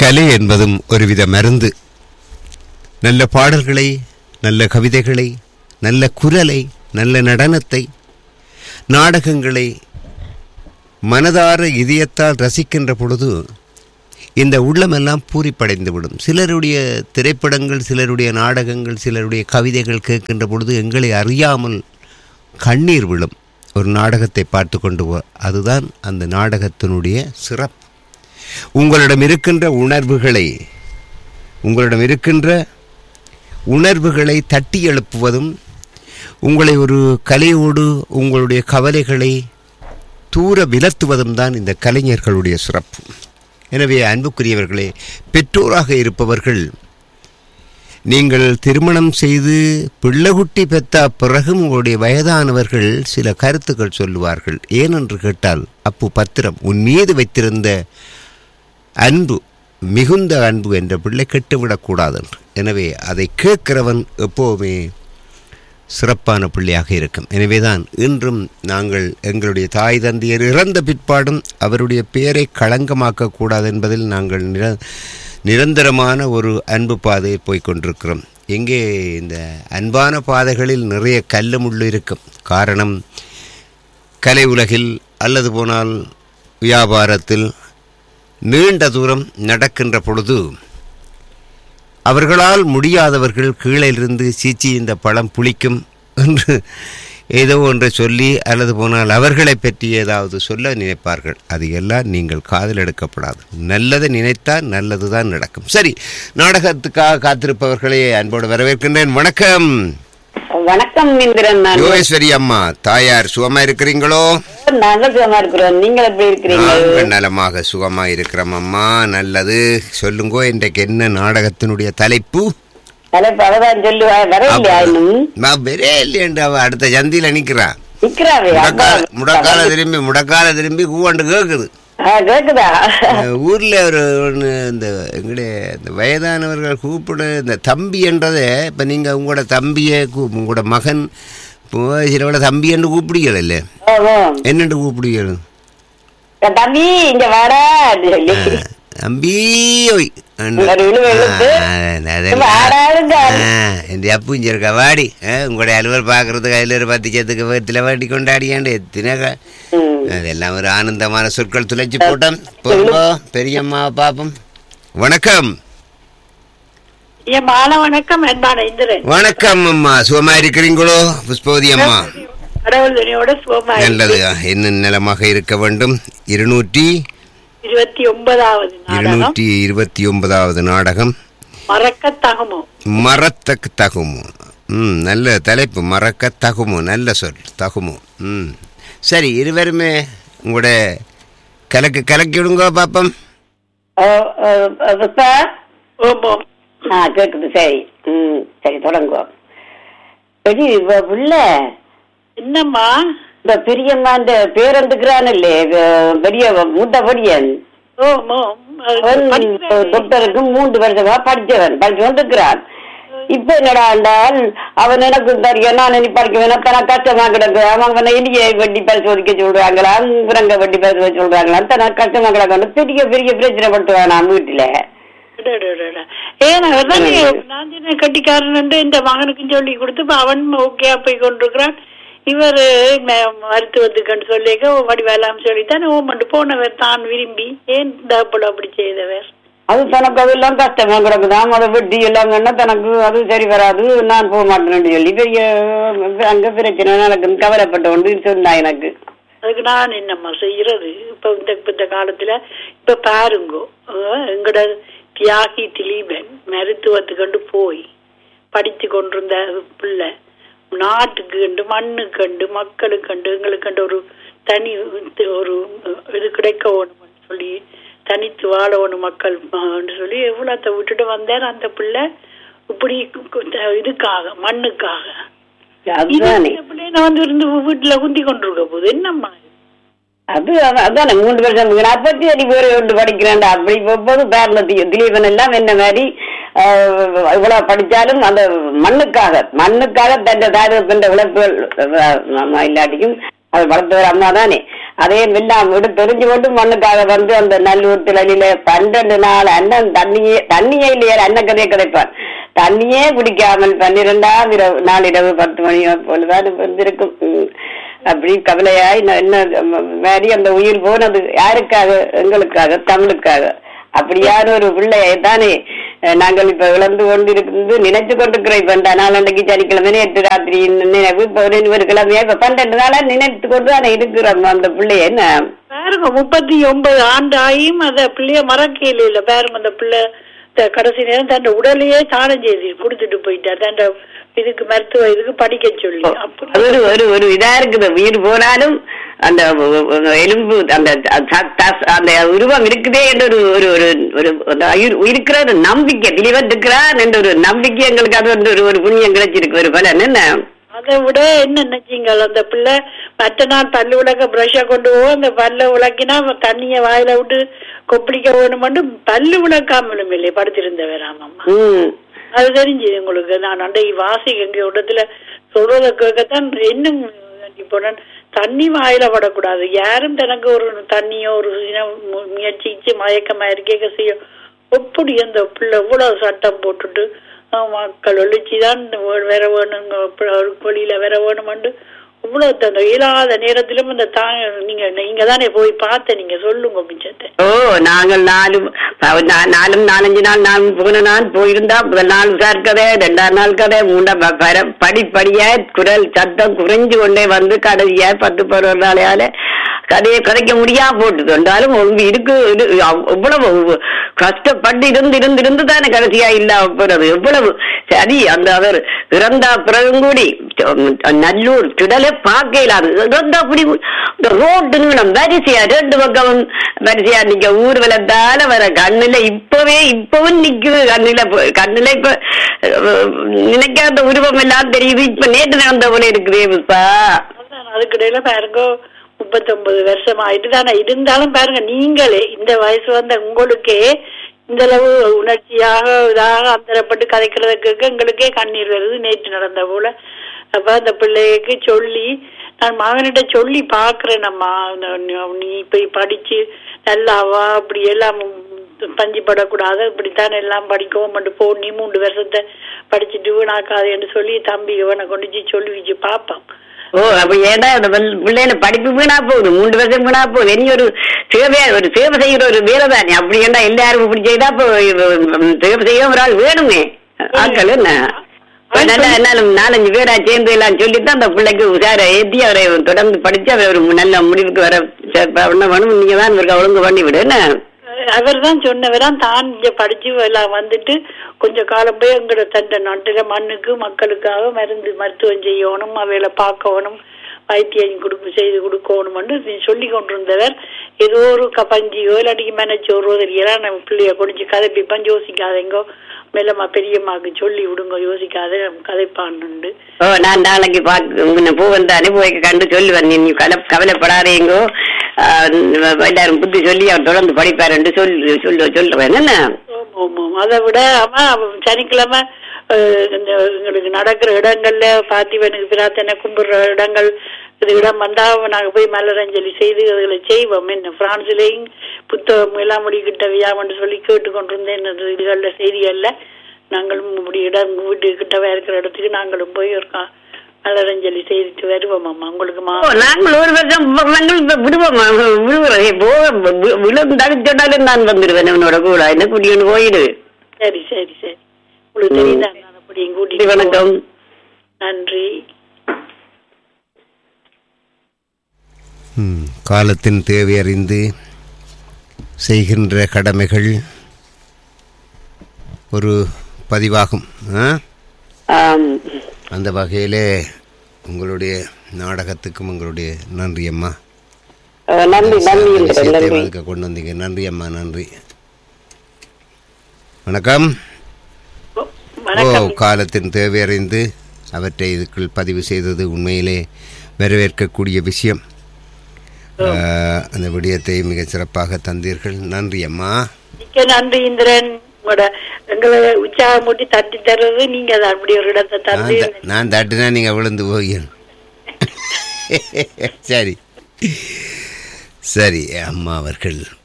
கலை என்பதும் ஒருவித மருந்து நல்ல பாடல்களை நல்ல கவிதைகளை நல்ல குரலை நல்ல நடனத்தை நாடகங்களை மனதார இதயத்தால் ரசிக்கின்ற பொழுது இந்த உள்ளமெல்லாம் பூரிப்படைந்துவிடும் சிலருடைய திரைப்படங்கள் சிலருடைய நாடகங்கள் சிலருடைய கவிதைகள் கேட்கின்ற பொழுது எங்களை அறியாமல் கண்ணீர் விழும் ஒரு நாடகத்தை பார்த்து கொண்டு போ அதுதான் அந்த நாடகத்தினுடைய சிறப்பு உங்களிடம் இருக்கின்ற உணர்வுகளை உங்களிடம் இருக்கின்ற உணர்வுகளை தட்டி எழுப்புவதும் உங்களை ஒரு கலையோடு உங்களுடைய கவலைகளை தூர விலத்துவதும் தான் இந்த கலைஞர்களுடைய சிறப்பு எனவே அன்புக்குரியவர்களே பெற்றோராக இருப்பவர்கள் நீங்கள் திருமணம் செய்து பிள்ளைகுட்டி பெற்ற பிறகும் உங்களுடைய வயதானவர்கள் சில கருத்துக்கள் சொல்லுவார்கள் ஏனென்று கேட்டால் அப்பு பத்திரம் உன் மீது வைத்திருந்த அன்பு மிகுந்த அன்பு என்ற பிள்ளை கெட்டுவிடக்கூடாது என்று எனவே அதை கேட்கிறவன் எப்போவுமே சிறப்பான பிள்ளையாக இருக்கும் எனவேதான் இன்றும் நாங்கள் எங்களுடைய தாய் தந்தையர் இறந்த பிற்பாடும் அவருடைய பெயரை களங்கமாக்க கூடாது என்பதில் நாங்கள் நிர நிரந்தரமான ஒரு அன்பு பாதையை போய்க் கொண்டிருக்கிறோம் எங்கே இந்த அன்பான பாதைகளில் நிறைய கல்லு முள்ளு இருக்கும் காரணம் கலை உலகில் அல்லது போனால் வியாபாரத்தில் நீண்ட தூரம் நடக்கின்ற பொழுது அவர்களால் முடியாதவர்கள் கீழே இருந்து சீச்சி இந்த பழம் புளிக்கும் என்று ஏதோ ஒன்றை சொல்லி அல்லது போனால் அவர்களை பற்றி ஏதாவது சொல்ல நினைப்பார்கள் அது எல்லாம் நீங்கள் காதில் எடுக்கப்படாது நல்லதை நினைத்தால் நல்லது தான் நடக்கும் சரி நாடகத்துக்காக காத்திருப்பவர்களே அன்போடு வரவேற்கின்றேன் வணக்கம் வணக்கம் இந்திரன் நான் யோகேஸ்வரி அம்மா தாயார் சுகமா இருக்கிறீங்களோ நாங்கள் சுகமா இருக்கிறோம் நீங்கள் எப்படி இருக்கிறீங்க நாங்கள் நலமாக சுகமா இருக்கிறோம் அம்மா நல்லது சொல்லுங்கோ இன்றைக்கு என்ன நாடகத்தினுடைய தலைப்பு தலைப்பு அவதான் சொல்லுவா வர இல்லையா இன்னும் நான் வெறே இல்லையண்டு அவ அடுத்த சந்தியில நிக்கிறா நிக்கிறாவே முடக்கால முடக்கால திரும்பி முடக்கால திரும்பி கூவாண்டு கேக்குது கேக்குதா அஹ் ஊர்ல ஒரு ஒன்று இந்த எங்களுடைய இந்த வயதானவர்கள் கூப்பிட இந்த தம்பி என்றதை இப்ப நீங்க உங்களோட தம்பியை கூ- உங்களோட மகன் இப்போ சிலவோட தம்பி என்று கூப்பிடுகிறல்ல ஓ, ஓ. என்னென்று கூப்பிடுகிறது தம்பி இங்க வாடா சொல்லி தம்பி ஒய் ஒரு இழுவை இழுத்து, வாடாருங்க. என் அப்பு இங்க இருக்கா வாடி அஹ், உங்களுடைய அலுவல் பார்க்கறதுக்கு அதில் ஒரு பத்து சேத்துக்கு வீட்டில் வாடி கொண்டாடியாண்டு எத்தனை க- ம். அதெல்லாம் ஒரு ஆனந்தமான சொற்கள் துளைச்சு போட்டோம் போங்கோ பெரியம்மா பாப்போம் வணக்கம் என் மாலை வணக்கம் அன்பான இந்திரன் வணக்கம் அம்மா சுகமா இருக்கிறீங்களோ புஷ்பவதி அம்மா கடவுள் துணியோட சுகமா நல்லது என்ன நிலமாக இருக்க வேண்டும் இருநூற்றி இருபத்தி ஒன்பதாவது நாடகம் இருநூற்றி இருபத்தி ஒன்பதாவது நாடகம் மறக்க தகுமோ மறத்தக்க தகுமோ ம் நல்ல தலைப்பு மறக்க தகுமோ நல்ல சொல் தகுமோ ம் சரி இருவருமே உங்களோட கலக்கு கலக்கி விடுங்க பாப்பம் ஓ, ஓ, ஓ, புஷ்பா ஓம் ஓம் ஆ கேக்குது சரி ம் சரி தொடங்குவோம் பெரிய இவ புள்ள என்னம்மா இந்த பெரியம்மா இந்த பேரந்துக்கிறானல்லே பெரிய மூத்த படியன் ஓம் ஓம் அது அவன் படிக்கிறேன். டாக்டருக்கு மூன்று வருஷமா படிச்சவன் படிச்சு கொண்டிருக்கிறான் இப்ப என்னடா என்றால் அவன் எனக்கு தெரியும் நான் இனி படிக்க வேணாம் தன கஷ்டமா கிடக்கு அவன் அவனை இனிய வெட்டி பரிசோதிக்க சொல்றாங்களா உரங்க வெட்டி பரிசோதிக்க சொல்றாங்களா தனக்கு கஷ்டமா கிடக்கு பெரிய பெரிய பிரச்சனை பட்டு வேணாம் வீட்டுல அட, அட, அட, அட. ஏன் அவர் தானே நான் சின்ன கட்டிக்காரன் இந்த மகனுக்கும் சொல்லி கொடுத்து இப்ப அவன் ஓகே போய் கொண்டிருக்கிறான் இவர் மருத்துவத்துக்குன்னு சொல்லிக்க வடிவேலாம் சொல்லித்தான் ஓமண்டு போனவர் தான் விரும்பி ஏன் தப்பல அப்படி செய்தவர் அது தனக்கு அதெல்லாம் கஷ்டமா கிடக்குதாம் அதை வெட்டி எல்லாம் கண்ணா தனக்கு அது சரி வராது நான் போக மாட்டேன்னு சொல்லி பெரிய அங்க பிரச்சனை நடக்குன்னு கவலைப்பட்ட ஒன்று சொன்னா எனக்கு அதுக்கு நான் என்னம்மா செய்யறது இப்ப இந்த இப்ப இந்த காலத்துல இப்ப பாருங்கோ அஹ் எங்கட தியாகி திலீபன் மருத்துவத்துக்கு கண்டு போய் படித்து கொண்டிருந்த பிள்ளை நாட்டுக்கு கண்டு மண்ணுக்கு கண்டு மக்களுக்கு கண்டு எங்களுக்கு கண்டு ஒரு தனி ஒரு இது கிடைக்க வேணும்னு சொல்லி தனித்து வாழ வேணும் மக்கள் ன்னு சொல்லி எவ்வளோத்த விட்டுட்டு வந்தார் அந்த பிள்ளை இப்படி கு- கு- இதுக்காக மண்ணுக்காக இது அதுதானே இந்த பிள்ளைய வந்து இருந்து வீட்டுல குந்தி கொண்டிருக்க போகுது என்னம்மா இது? அது அதான் அதானே மூன்று வருஷம் நாற்பத்தி அடி பேர் ஒன்று படிக்கிறேன் அப்படி போகும்போது பேர்ல திலீபன் எல்லாம் என்ன மாதிரி ஆஹ், இவ்வளவு படிச்சாலும் அந்த மண்ணுக்காக மண்ணுக்காக தன் தாரத்தின் உழைப்புகள் அஹ், நம்ம இல்லாட்டிக்கும் அது வளர்த்தவர் அம்மா தானே அதே எல்லாம் விட தெரிஞ்சு கொண்டு மண்ணுக்காக வந்து அந்த நல்லூர் திளையில பன்னெண்டு நாள் அண்ணன் தண்ணியே தண்ணியே இல்லையா அண்ணன் கதையை கிடைப்பான் தண்ணியே குடிக்காமல் பன்னிரெண்டாம் இரவு நாளிரவு பத்து மணி போலதான் வந்திருக்கும் உம். அப்படி கவலையாய் நான் என்ன ம- மாதிரி அந்த உயிர் போனது யாருக்காக எங்களுக்காக தமிழுக்காக அப்படியான ஒரு பிள்ளையை தானே அஹ், நாங்கள் இப்ப இழந்து கொண்டிருந்து நினைச்சு கொண்டிருக்கிறோம் இப்ப இந்த நாள் அன்றைக்கு சனிக்கிழமை நேற்று ராத்திரி நினைவு இப்ப ஒரு ஒரு கிழமையா இப்ப பன்னெண்டு நாளா நினைத்து கொண்டு தானே இருக்கிறோம் அந்த பிள்ளைய என்ன பாருங்க முப்பத்தி ஒன்பது ஆண்டு ஆகியும் அந்த பிள்ளைய மறக்கையில இல்ல பாருங்க அந்த பிள்ளை த- கடைசி நேரம் தன் உடலையே தானம் செய்து கொடுத்துட்டு போயிட்டார் தன் இதுக்கு மருத்துவ இதுக்கு படிக்க சொல்லி அப்படி அது ஒரு ஒரு ஒரு இதா இருக்குது உயிர் போனாலும் அந்த ஒ- ஒ- எலும்பு அந்த த- த- அந்த உருவம் இருக்குதே என்ற ஒரு ஒரு ஒரு ஒரு அந்த உயிர் இருக்கிற ஒரு நம்பிக்கை தெளிவன் இருக்கிறான் என்ற ஒரு நம்பிக்கை எங்களுக்கு அது வந்து ஒரு ஒரு புண்ணியம் கிடைச்சிருக்கு ஒரு பலன் என்ன அதை விட என்ன நினைச்சீங்க அந்த பிள்ளை மற்ற நாள் பல்லு விளக்க பிரஷ கொண்டு போவோம் அந்த பல்ல விளக்கினா தண்ணிய வாயில விட்டு கொப்பளிக்க வேணுமெண்டு பல்லு விளக்காமலும் இல்லை படுத்திருந்தவர் ஆமாம்மா ம் அது தெரிஞ்சது உங்களுக்கு நான் அன்றைக்கு வாசி எங்க இடத்துல சொல்றத கேட்கத்தான் இன்னும் இப்போ தண்ணி வாயில படக்கூடாது யாரும் தனக்கு ஒரு தண்ணியோ ஒரு சின்ன மு- முயற்சிச்சு மயக்கமா இருக்கேக்க செய்யும் எப்படி அந்த பிள்ளை இவ்வளவு சட்டம் போட்டுட்டு அஹ், மக்கள் ஒழிச்சுதான் வேற வேணுங்க வழியில வேற வேணுமெண்டு இவ்வளவு அந்த இயலாத நேரத்திலும் அந்த தா நீங்க நீங்க தானே போய் பார்த்த நீங்க சொல்லுங்க மிச்சத்தை ஓ நாங்கள் நாலு ப- நா- நாலும் நாலஞ்சு நாள் நான் போன நாள் போயிருந்தா முதல் நாள் சார் கதை ரெண்டாம் நாள் கதை மூணாம் ப- பர- படிப்படியா குரல் சத்தம் குறைஞ்சு கொண்டே வந்து கடைசியா பத்து பதினொரு நாளையால கதையை கதைக்க முடியாம போட்டுது என்றாலும் ஒன்று இருக்கு இது அவ்- எவ்வளவு கஷ்டப்பட்டு இருந்து இருந்து இருந்து தானே கடைசியா இல்லாம போறது எவ்வளவு சரி அந்த அவர் இறந்தா பிறகும் கூடி நல்லூர் திடலை பார்க்க இல்லாது இறந்தா அப்படி இந்த ரோட்டு நீளம் வரிசையா ரெண்டு பக்கம் வரிசையா நிக்க ஊர் விளத்தால வர கண்ணுல இப்பவே இப்பவும் நிக்குது கண்ணுல போ- கண்ணுல இப்ப அஹ், நினைக்காத உருவம் எல்லாம் தெரியுது இப்ப நேற்று நடந்த போல இருக்குதே புஷ்பா அதான் அதுக்கிடையில பாருங்க முப்பத்தொன்பது வருஷம் ஆயிட்டு தானே இருந்தாலும் பாருங்க நீங்களே இந்த வயசு வந்த உங்களுக்கே இந்த அளவு உணர்ச்சியாக இதாக அந்தரப்பட்டு கதைக்கிறதுக்கு எங்களுக்கே கண்ணீர் வருது நேற்று நடந்த போல அப்ப அந்த பிள்ளைக்கு சொல்லி நான் மகனிட்ட சொல்லி பாக்குறேன் நம்ம நீ போய் படிச்சு நல்லாவா அப்படி எல்லாம் பஞ்சு படக்கூடாது இப்படித்தான் எல்லாம் படிக்கவும் மட்டும் போ நீ மூன்று வருஷத்தை படிச்சுட்டு வீணாக்காது என்று சொல்லி தம்பி இவனை கொண்டு போய் சொல்லி வச்சு பார்ப்பான் ஓ அப்ப ஏடா அந்த வல்- பிள்ளைல படிப்பு வீணா போகுது மூன்று வருஷம் வீணா போகுது இனி ஒரு சேவை ஒரு சேவை செய்யற ஒரு வேலை தானே அப்படி ஏண்டா எல்லாரும் இப்படி செய்தா இப்போ உம், சேவை செய்ய ஒரு ஆள் வேணுமே ஆட்கள் என்ன இப்ப நல்லா என்னாலும் நாலஞ்சு பேரா சேர்ந்து எல்லாம் சொல்லித்தான் அந்த பிள்ளைக்கு உஷார ஏத்தி அவரை தொடர்ந்து படிச்சு அவர் ஒரு நல்ல முடிவுக்கு வர சே- பண்ண வேணும் நீங்க தான் இவருக்கு ஒழுங்கு பண்ணி விடு என்ன அவர் தான் சொன்னவரான் தான் இங்க படிச்சு எல்லாம் வந்துட்டு கொஞ்ச காலம் போய் எங்களோட தந்த நாட்டுல மண்ணுக்கு மக்களுக்காக மருந்து மருத்துவம் செய்யணும் அவைகளை பார்க்கணும் வைத்தியம் கொடுப்பு செய்து கொடுக்கணும்னு சொல்லி கொண்டிருந்தவர் ஏதோ ஒரு கப்பஞ்சியோ இல்லாட்டி மேனச்சோரோ தெரியலாம் நம்ம பிள்ளைய குடிச்சு கதைப்பிப்பான் யோசிக்காதேங்கோ மெல்லம்மா பெரியம்மாக்கு சொல்லி விடுங்க யோசிக்காத கதைப்பான்னு ஓ நான் நாளைக்கு பார்க்க பூ வந்தானே போய் கண்டு சொல்லுவேன் நீ கவலை கவலைப்படாதீங்கோ ஆஹ், எல்லாரும் புத்தி சொல்லி அவர் தொடர்ந்து படிப்பாருன்னு சொல்லு சொல்லு சொல்லுவேன் என்ன ஆமா, ஆமா. அதை விட ஆமா அவன் சனிக்கிழமை அஹ், இந்த எங்களுக்கு நடக்கிற இடங்கள்ல பார்த்திவனுக்கு பிரார்த்தனை கும்பிடுற இடங்கள் இது இடம் வந்தா நாங்க போய் மலரஞ்சலி செய்து அதுகளை செய்வோம் என்ன பிரான்ஸ்லயும் புத்தகம் எல்லாம் முடிக்கிட்ட வியாமன்னு சொல்லி கேட்டு கொண்டிருந்தேன் இந்த இதுகள்ல செய்திகள்ல நாங்களும் இப்படி இடம் வீட்டு கிட்டவே இருக்கிற இடத்துக்கு நாங்களும் போய் ஒரு கா- மலரஞ்சலி செய்துட்டு வருவோம் அம்மா உங்களுக்கு மா ஓ, நாங்கள் ஒரு வருஷம் நாங்கள் இப்ப விடுவோம் விடுவோம் போக விழுந்தாலும் சொன்னாலும் நான் வந்துடுவேன் உன்னோட கூட என்ன கூட்டிட்டு போயிடு சரி சரி சரி உங்களுக்கு தெரியுதா நான் அப்படி கூட்டிட்டு போறேன். வணக்கம் நன்றி ம், காலத்தின் தேவை அறிந்து செய்கின்ற கடமைகள் ஒரு பதிவாகும் ஆ? ஆம். அந்த வகையிலே உங்களுடைய நாடகத்துக்கும் உங்களுடைய நன்றி அம்மா அஹ், நன்றி நன்றி இந்த என்கிறேன், விஷயத்தை நன்றி அதுக்கு கொண்டு வந்தீங்க நன்றி அம்மா நன்றி வணக்கம் ஓ வணக்கம் காலத்தின் தேவை அறிந்து அவற்றை இதுக்குள் பதிவு செய்தது உண்மையிலே வரவேற்கக்கூடிய விஷயம் ஆஹ், அந்த விடயத்தை மிகச் சிறப்பாக தந்தீர்கள் நன்றி அம்மா மிக்க நன்றி இந்திரன் உங்களோட எங்களை உற்சாகம் மூட்டி தட்டி தர்றது நீங்க தான் அப்படி ஒரு இடத்தை நான் தந்து த- நான் தட்டுனா நீங்க விழுந்து போய் சரி சரி அம்மா அவர்கள்